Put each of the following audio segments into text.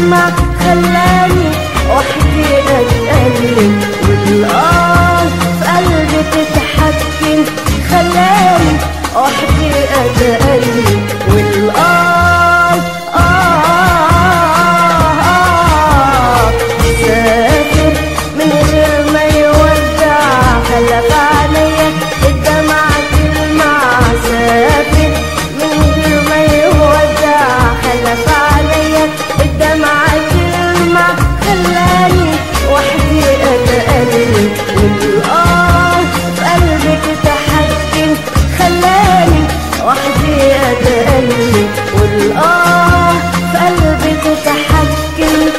تلمع خلاني وحدي اتألم والآه في قلبي تتحكم خلاني وحدي اتألم والآه آه آه سافر من غير ما يودع خلف عليا الدمعة تلمع سافر من غير ما يودع خلف عليا الدمعة تلمع خلاني وحدي أتألم والآه في قلبي تتحكم خلاني وحدي أتألم والآه في قلبي تتحكم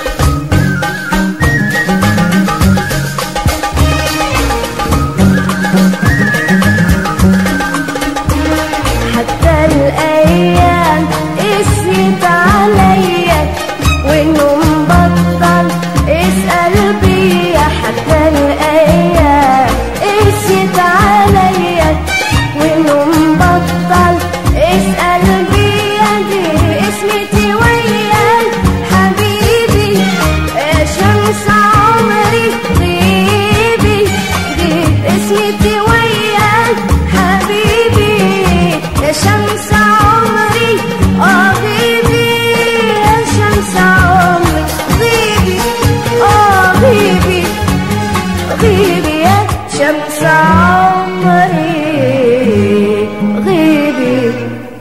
حتى الأيام قست عليا وإنه مبطل اسأل بيا حتى الأيام قست عليا وإنه مبطل اسأل بيا دي اسمتي وياك حبيبي يا شمس عمري غيبي دي اسمتي وياك حبيبي يا شمس عمري اه غيبي يا شمس عمري غيبي اه غيبي غيبي يا شمس عمري غيبي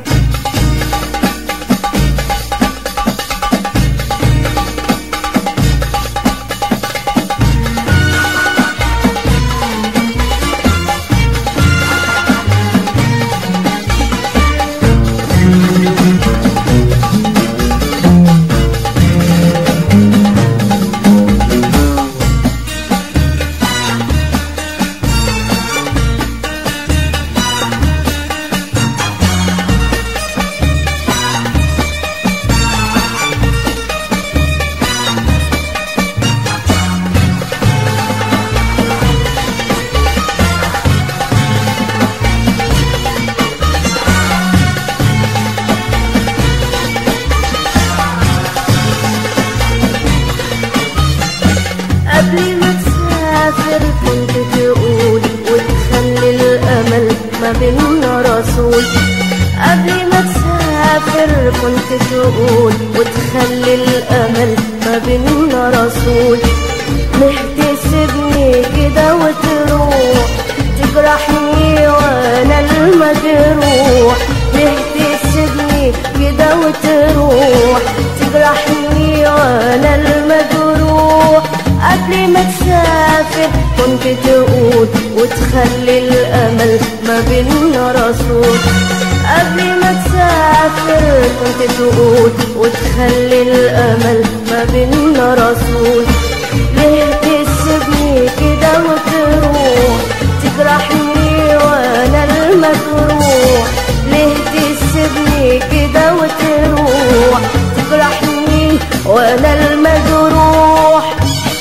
قبل ما تسافر كنت تقول وتخلي الأمل ما بيننا رسول قبل ما تسافر كنت تقول وتخلي الأمل ما بيننا رسول ليه تسيبني كده وتروح تجرحني وانا المجروح ليه تسيبني كده وتروح تجرحني وانا المجروح قبل ما تسافر كنت تقول وتخلي الامل ما بيننا رسول قبل ما تسافر كنت تقول وتخلي الامل ما بيننا رسول ليه تسيبني كده وتروح تجرحني وانا المجروح ليه تسيبني كده وتروح تجرحني وانا المجروح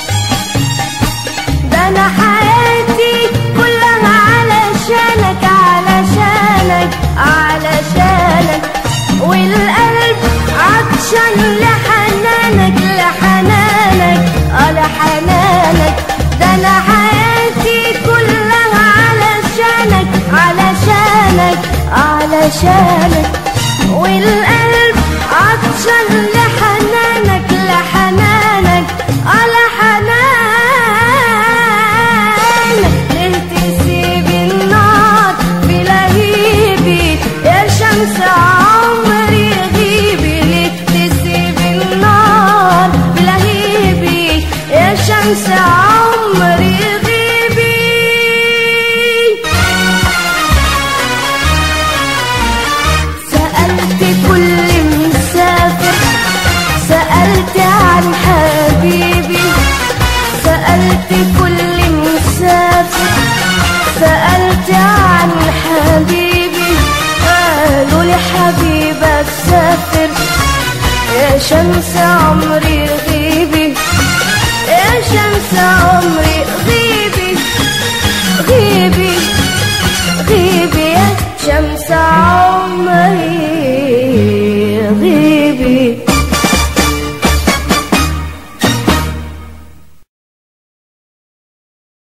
ده انا حياتي كلها علشانك علشانك علشانك والقلب عطشان لحنانك لحنانك اه لحنانك ده انا حياتي كلها علشانك علشانك علشانك والقلب عطشان لحنانك لحنانك على حنانك ليه تسيب النار في لهيبي يا شمس عمري غيبي ليه تسيب النار في لهيبي يا شمس عمري غيبي سألت كل مسافر سألت عن حبيبي سألت كل مسافر سألت عن حبيبي قالوا لي حبيبك سافر يا شمس عمري